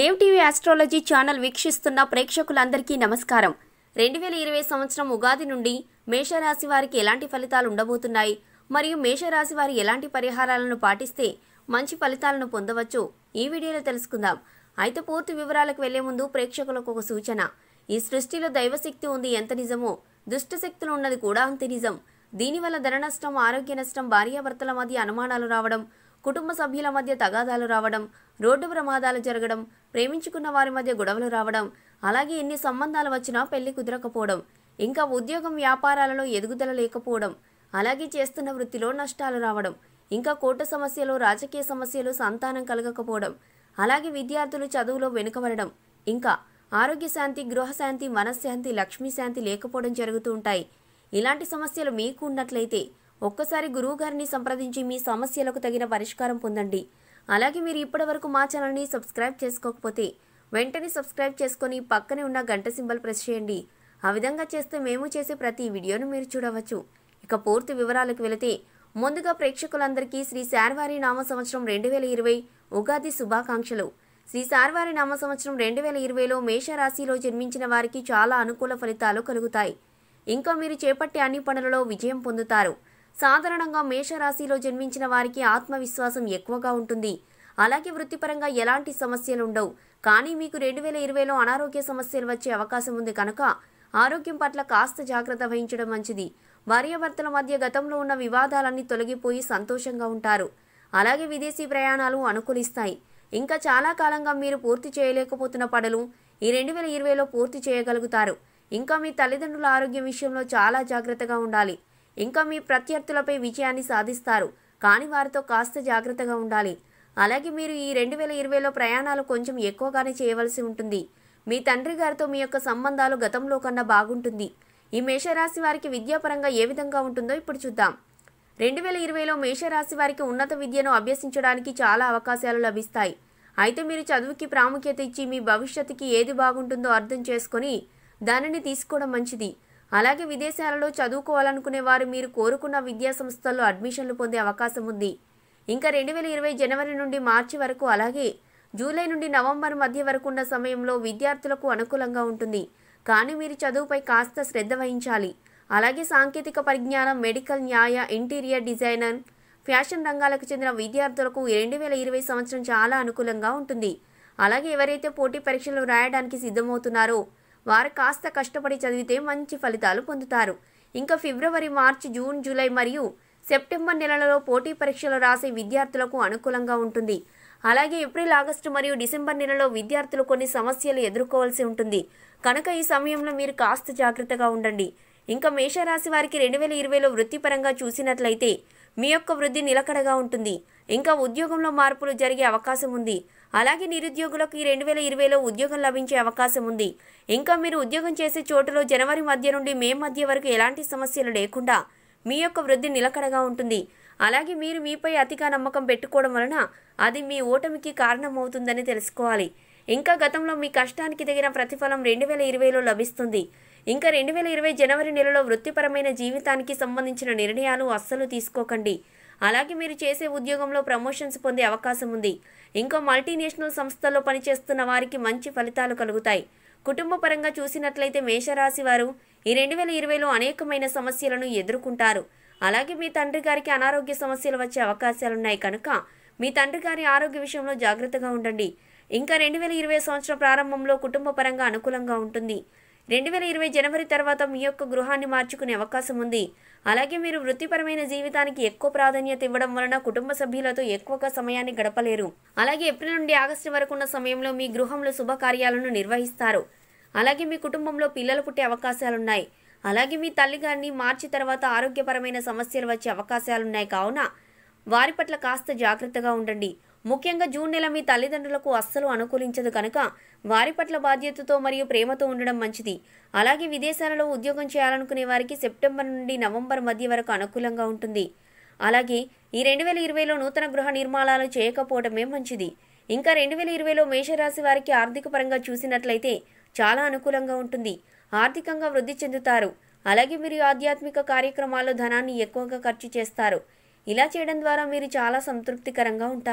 Dev TV astrology channel వీక్షిస్తున్న ప్రేక్షకులందరికీ నమస్కారం రెండు వేల ఇరవై సంవత్సరం ఉగాది నుండి మేషరాశి వారికి ఎలాంటి ఫలితాలు ఉండబోతున్నాయి మరియు మేషరాశి వారి ఎలాంటి పరిహారాలను పాటిస్తే మంచి ఫలితాలను పొందవచ్చు ఈ వీడియోలో తెలుసుకుందాం అయితే పూర్తి వివరాలకు వెళ్లే ముందు ప్రేక్షకులకు ఒక సూచన ఈ సృష్టిలో దైవశక్తి ఉంది ఎంత నిజమో దుష్ట శక్తులు ఉన్నది కూడా అంతే నిజం దీనివల్ల ధన నష్టం ఆరోగ్య నష్టం భార్యాభర్తల మధ్య అనుమానాలు రావడం కుటుంబ సభ్యుల మధ్య తగాదాలు రావడం రోడ్డు ప్రమాదాలు జరగడం ప్రేమించుకున్న వారి మధ్య గొడవలు రావడం అలాగే ఎన్ని సంబంధాలు వచ్చినా పెళ్లి కుదరకపోవడం ఇంకా ఉద్యోగం వ్యాపారాలలో ఎదుగుదల లేకపోవడం అలాగే చేస్తున్న వృత్తిలో నష్టాలు రావడం ఇంకా కోర్టు సమస్యలు రాజకీయ సమస్యలు సంతానం కలగకపోవడం అలాగే విద్యార్థులు చదువులో వెనుకబడడం ఇంకా ఆరోగ్య శాంతి గృహశాంతి మనశ్శాంతి లక్ష్మీ శాంతి లేకపోవడం జరుగుతూ ఉంటాయి ఇలాంటి సమస్యలు మీకు ఉన్నట్లయితే ఒక్కసారి గురువు గారిని సంప్రదించి మీ సమస్యలకు తగిన పరిష్కారం పొందండి అలాగే మీరు ఇప్పటివరకు మా ఛానల్ని సబ్స్క్రైబ్ చేసుకోకపోతే వెంటనే సబ్స్క్రైబ్ చేసుకొని పక్కనే ఉన్న గంట సింబల్ ప్రెస్ చేయండి ఆ విధంగా చేస్తే మేము చేసే ప్రతి వీడియోను మీరు చూడవచ్చు ఇక పూర్తి వివరాలకు వెళితే ముందుగా ప్రేక్షకులందరికీ శ్రీ శార్వారి నామ సంవత్సరం రెండు వేల ఇరవై ఉగాది శుభాకాంక్షలు శ్రీ శార్వారి నామ సంవత్సరం రెండు వేల ఇరవైలో మేషరాశిలో జన్మించిన వారికి చాలా అనుకూల ఫలితాలు కలుగుతాయి ఇంకా మీరు చేపట్టే అన్ని పనులలో విజయం పొందుతారు సాధారణంగా మేషరాశిలో జన్మించిన వారికి ఆత్మవిశ్వాసం ఎక్కువగా ఉంటుంది అలాగే వృత్తిపరంగా ఎలాంటి సమస్యలు ఉండవు కానీ మీకు రెండు వేల ఇరవైలో అనారోగ్య సమస్యలు వచ్చే అవకాశం ఉంది కనుక ఆరోగ్యం పట్ల కాస్త జాగ్రత్త వహించడం మంచిది భార్యాభర్తల మధ్య గతంలో ఉన్న వివాదాలన్నీ తొలగిపోయి సంతోషంగా ఉంటారు అలాగే విదేశీ ప్రయాణాలు అనుకూలిస్తాయి ఇంకా చాలా కాలంగా మీరు పూర్తి చేయలేకపోతున్న పనులు ఈ రెండు వేల ఇరవైలో పూర్తి చేయగలుగుతారు ఇంకా మీ తల్లిదండ్రుల ఆరోగ్యం విషయంలో చాలా జాగ్రత్తగా ఉండాలి ఇంకా మీ ప్రత్యర్థులపై విజయాన్ని సాధిస్తారు కానీ వారితో కాస్త జాగ్రత్తగా ఉండాలి అలాగే మీరు ఈ రెండు వేల ఇరవైలో ప్రయాణాలు కొంచెం ఎక్కువగానే చేయవలసి ఉంటుంది మీ తండ్రి గారితో మీ యొక్క సంబంధాలు గతంలో కన్నా బాగుంటుంది ఈ మేషరాశి వారికి విద్యాపరంగా ఏ విధంగా ఉంటుందో ఇప్పుడు చూద్దాం రెండు వేల ఇరవైలో మేషరాశి వారికి ఉన్నత విద్యను అభ్యసించడానికి చాలా అవకాశాలు లభిస్తాయి అయితే మీరు చదువుకి ప్రాముఖ్యత ఇచ్చి మీ భవిష్యత్తుకి ఏది బాగుంటుందో అర్థం చేసుకొని దానిని తీసుకోవడం మంచిది అలాగే విదేశాలలో చదువుకోవాలనుకునే వారు మీరు కోరుకున్న విద్యా సంస్థల్లో అడ్మిషన్లు పొందే అవకాశం ఉంది ఇంకా రెండు వేల ఇరవై జనవరి నుండి మార్చి వరకు అలాగే జూలై నుండి నవంబర్ మధ్య వరకు ఉన్న సమయంలో విద్యార్థులకు అనుకూలంగా ఉంటుంది కానీ మీరు చదువుపై కాస్త శ్రద్ధ వహించాలి అలాగే సాంకేతిక పరిజ్ఞానం మెడికల్ న్యాయ ఇంటీరియర్ డిజైనర్ ఫ్యాషన్ రంగాలకు చెందిన విద్యార్థులకు రెండు వేల ఇరవై సంవత్సరం చాలా అనుకూలంగా ఉంటుంది అలాగే ఎవరైతే పోటీ పరీక్షలు రాయడానికి సిద్ధమవుతున్నారో వారు కాస్త కష్టపడి చదివితే మంచి ఫలితాలు పొందుతారు ఇంకా ఫిబ్రవరి మార్చి జూన్ జూలై మరియు సెప్టెంబర్ నెలలలో పోటీ పరీక్షలు రాసే విద్యార్థులకు అనుకూలంగా ఉంటుంది అలాగే ఏప్రిల్ ఆగస్టు మరియు డిసెంబర్ నెలలో విద్యార్థులు కొన్ని సమస్యలు ఎదుర్కోవాల్సి ఉంటుంది కనుక ఈ సమయంలో మీరు కాస్త జాగ్రత్తగా ఉండండి ఇంకా మేషరాశి వారికి రెండు వేల ఇరవైలో వృత్తిపరంగా చూసినట్లయితే మీ యొక్క వృద్ధి నిలకడగా ఉంటుంది ఇంకా ఉద్యోగంలో మార్పులు జరిగే అవకాశం ఉంది అలాగే నిరుద్యోగులకు ఈ రెండు వేల ఇరవైలో ఉద్యోగం లభించే అవకాశం ఉంది ఇంకా మీరు ఉద్యోగం చేసే చోటులో జనవరి మధ్య నుండి మే మధ్య వరకు ఎలాంటి సమస్యలు లేకుండా మీ యొక్క వృద్ధి నిలకడగా ఉంటుంది అలాగే మీరు మీపై అతిగా నమ్మకం పెట్టుకోవడం వలన అది మీ ఓటమికి కారణమవుతుందని తెలుసుకోవాలి ఇంకా గతంలో మీ కష్టానికి తగిన ప్రతిఫలం రెండు వేల ఇరవైలో లభిస్తుంది ఇంకా రెండు వేల ఇరవై జనవరి నెలలో వృత్తిపరమైన జీవితానికి సంబంధించిన నిర్ణయాలు అస్సలు తీసుకోకండి అలాగే మీరు చేసే ఉద్యోగంలో ప్రమోషన్స్ పొందే అవకాశం ఉంది ఇంకా మల్టీనేషనల్ సంస్థల్లో పనిచేస్తున్న వారికి మంచి ఫలితాలు కలుగుతాయి కుటుంబ పరంగా చూసినట్లయితే మేషరాశి వారు ఈ రెండు వేల ఇరవైలో అనేకమైన సమస్యలను ఎదుర్కొంటారు అలాగే మీ తండ్రి గారికి అనారోగ్య సమస్యలు వచ్చే అవకాశాలున్నాయి కనుక మీ తండ్రి గారి ఆరోగ్య విషయంలో జాగ్రత్తగా ఉండండి ఇంకా రెండు వేల ఇరవై సంవత్సరం ప్రారంభంలో కుటుంబ పరంగా అనుకూలంగా ఉంటుంది రెండు వేల ఇరవై జనవరి తర్వాత మీ యొక్క గృహాన్ని మార్చుకునే అవకాశం ఉంది అలాగే మీరు వృత్తిపరమైన జీవితానికి ఎక్కువ ప్రాధాన్యత ఇవ్వడం వలన కుటుంబ సభ్యులతో ఎక్కువగా సమయాన్ని గడపలేరు అలాగే ఏప్రిల్ నుండి ఆగస్టు వరకు ఉన్న సమయంలో మీ గృహంలో శుభకార్యాలను నిర్వహిస్తారు అలాగే మీ కుటుంబంలో పిల్లలు పుట్టే అవకాశాలున్నాయి అలాగే మీ తల్లిగారిని మార్చి తర్వాత ఆరోగ్యపరమైన సమస్యలు వచ్చే అవకాశాలున్నాయి కావున వారి పట్ల కాస్త జాగ్రత్తగా ఉండండి ముఖ్యంగా జూన్ నెల మీ తల్లిదండ్రులకు అస్సలు అనుకూలించదు కనుక వారి పట్ల బాధ్యతతో మరియు ప్రేమతో ఉండడం మంచిది అలాగే విదేశాలలో ఉద్యోగం చేయాలనుకునే వారికి సెప్టెంబర్ నుండి నవంబర్ మధ్య వరకు అనుకూలంగా ఉంటుంది అలాగే ఈ రెండు వేల ఇరవైలో నూతన గృహ నిర్మాణాలు చేయకపోవడమే మంచిది ఇంకా రెండు వేల ఇరవైలో మేషరాశి వారికి ఆర్థిక పరంగా చూసినట్లయితే చాలా అనుకూలంగా ఉంటుంది ఆర్థికంగా వృద్ధి చెందుతారు అలాగే మీరు ఆధ్యాత్మిక కార్యక్రమాల్లో ధనాన్ని ఎక్కువగా ఖర్చు చేస్తారు ఇలా చేయడం ద్వారా మీరు చాలా సంతృప్తికరంగా ఉంటారు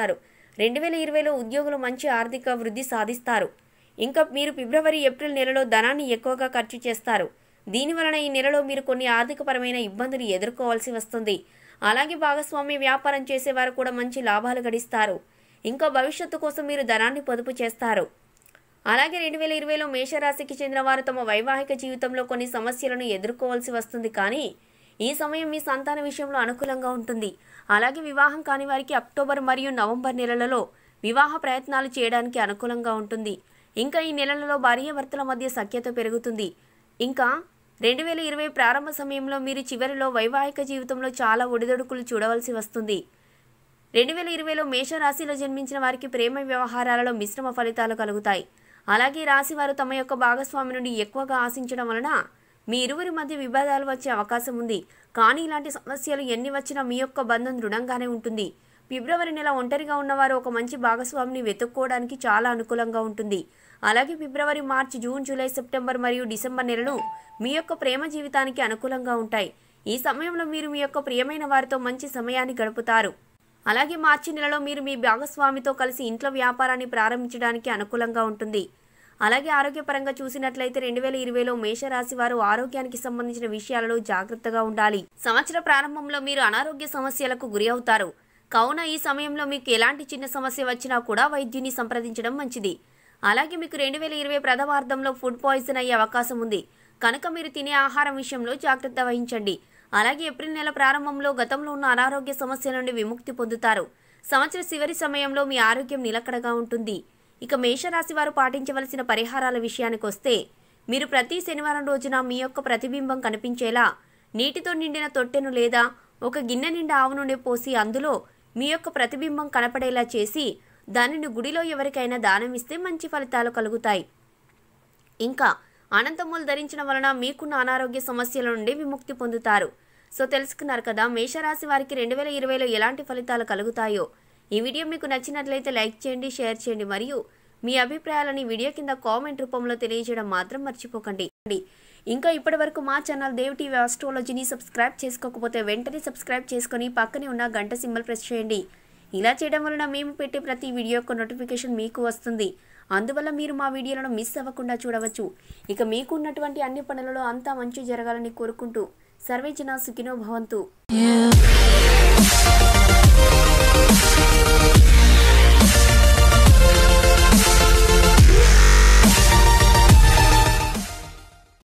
రెండు వేల ఇరవైలో ఉద్యోగులు మంచి ఆర్థిక వృద్ధి సాధిస్తారు ఇంకా మీరు ఫిబ్రవరి ఏప్రిల్ నెలలో ధనాన్ని ఎక్కువగా ఖర్చు చేస్తారు దీని వలన ఈ నెలలో మీరు కొన్ని ఆర్థికపరమైన ఇబ్బందులు ఎదుర్కోవాల్సి వస్తుంది అలాగే భాగస్వామి వ్యాపారం చేసేవారు కూడా మంచి లాభాలు గడిస్తారు ఇంకా భవిష్యత్తు కోసం మీరు ధనాన్ని పొదుపు చేస్తారు అలాగే రెండు వేల ఇరవైలో మేషరాశికి చెందిన వారు తమ వైవాహిక జీవితంలో కొన్ని సమస్యలను ఎదుర్కోవాల్సి వస్తుంది కానీ ఈ సమయం మీ సంతాన విషయంలో అనుకూలంగా ఉంటుంది అలాగే వివాహం కాని వారికి అక్టోబర్ మరియు నవంబర్ నెలలలో వివాహ ప్రయత్నాలు చేయడానికి అనుకూలంగా ఉంటుంది ఇంకా ఈ నెలలలో భార్యాభర్తల మధ్య సఖ్యత పెరుగుతుంది ఇంకా రెండు వేల ఇరవై ప్రారంభ సమయంలో మీరు చివరిలో వైవాహిక జీవితంలో చాలా ఒడిదొడుకులు చూడవలసి వస్తుంది రెండు వేల ఇరవైలో మేషరాశిలో జన్మించిన వారికి ప్రేమ వ్యవహారాలలో మిశ్రమ ఫలితాలు కలుగుతాయి అలాగే రాశి వారు తమ యొక్క భాగస్వామి నుండి ఎక్కువగా ఆశించడం వలన మీ ఇరువురి మధ్య విభేదాలు వచ్చే అవకాశం ఉంది కానీ ఇలాంటి సమస్యలు ఎన్ని వచ్చినా మీ యొక్క బంధం దృఢంగానే ఉంటుంది ఫిబ్రవరి నెల ఒంటరిగా ఉన్నవారు ఒక మంచి భాగస్వామిని వెతుక్కోవడానికి చాలా అనుకూలంగా ఉంటుంది అలాగే ఫిబ్రవరి మార్చి జూన్ జూలై సెప్టెంబర్ మరియు డిసెంబర్ నెలలు మీ యొక్క ప్రేమ జీవితానికి అనుకూలంగా ఉంటాయి ఈ సమయంలో మీరు మీ యొక్క ప్రియమైన వారితో మంచి సమయాన్ని గడుపుతారు అలాగే మార్చి నెలలో మీరు మీ భాగస్వామితో కలిసి ఇంట్లో వ్యాపారాన్ని ప్రారంభించడానికి అనుకూలంగా ఉంటుంది అలాగే ఆరోగ్యపరంగా చూసినట్లయితే రెండు వేల ఇరవైలో మేషరాశి వారు ఆరోగ్యానికి సంబంధించిన విషయాలలో జాగ్రత్తగా ఉండాలి సంవత్సర ప్రారంభంలో మీరు అనారోగ్య సమస్యలకు గురి అవుతారు కావున ఈ సమయంలో మీకు ఎలాంటి చిన్న సమస్య వచ్చినా కూడా వైద్యుని సంప్రదించడం మంచిది అలాగే మీకు రెండు వేల ఇరవై ప్రథమార్థంలో ఫుడ్ పాయిజన్ అయ్యే అవకాశం ఉంది కనుక మీరు తినే ఆహారం విషయంలో జాగ్రత్త వహించండి అలాగే ఏప్రిల్ నెల ప్రారంభంలో గతంలో ఉన్న అనారోగ్య సమస్య నుండి విముక్తి పొందుతారు సంవత్సర చివరి సమయంలో మీ ఆరోగ్యం నిలకడగా ఉంటుంది ఇక మేషరాశి వారు పాటించవలసిన పరిహారాల విషయానికి వస్తే మీరు ప్రతి శనివారం రోజున మీ యొక్క ప్రతిబింబం కనిపించేలా నీటితో నిండిన తొట్టెను లేదా ఒక గిన్నె నిండా ఆవు నూనె పోసి అందులో మీ యొక్క ప్రతిబింబం కనపడేలా చేసి దానిని గుడిలో ఎవరికైనా దానం ఇస్తే మంచి ఫలితాలు కలుగుతాయి ఇంకా అనంతములు ధరించడం వలన మీకున్న అనారోగ్య సమస్యల నుండి విముక్తి పొందుతారు సో తెలుసుకున్నారు కదా మేషరాశి వారికి రెండు వేల ఇరవైలో ఎలాంటి ఫలితాలు కలుగుతాయో ఈ వీడియో మీకు నచ్చినట్లయితే లైక్ చేయండి షేర్ చేయండి మరియు మీ అభిప్రాయాలని వీడియో కింద కామెంట్ రూపంలో తెలియజేయడం మాత్రం మర్చిపోకండి ఇంకా ఇప్పటి వరకు మా ఛానల్ దేవ్ టీవీ ఆస్ట్రాలజీని సబ్స్క్రైబ్ చేసుకోకపోతే వెంటనే సబ్స్క్రైబ్ చేసుకొని పక్కనే ఉన్న గంట సింబల్ ప్రెస్ చేయండి ఇలా చేయడం వలన మేము పెట్టే ప్రతి వీడియో యొక్క నోటిఫికేషన్ మీకు వస్తుంది అందువల్ల మీరు మా వీడియోలను మిస్ అవ్వకుండా చూడవచ్చు ఇక మీకు ఉన్నటువంటి అన్ని పనులలో అంతా మంచి జరగాలని కోరుకుంటూ సర్వే జన సుఖినో భవంతు You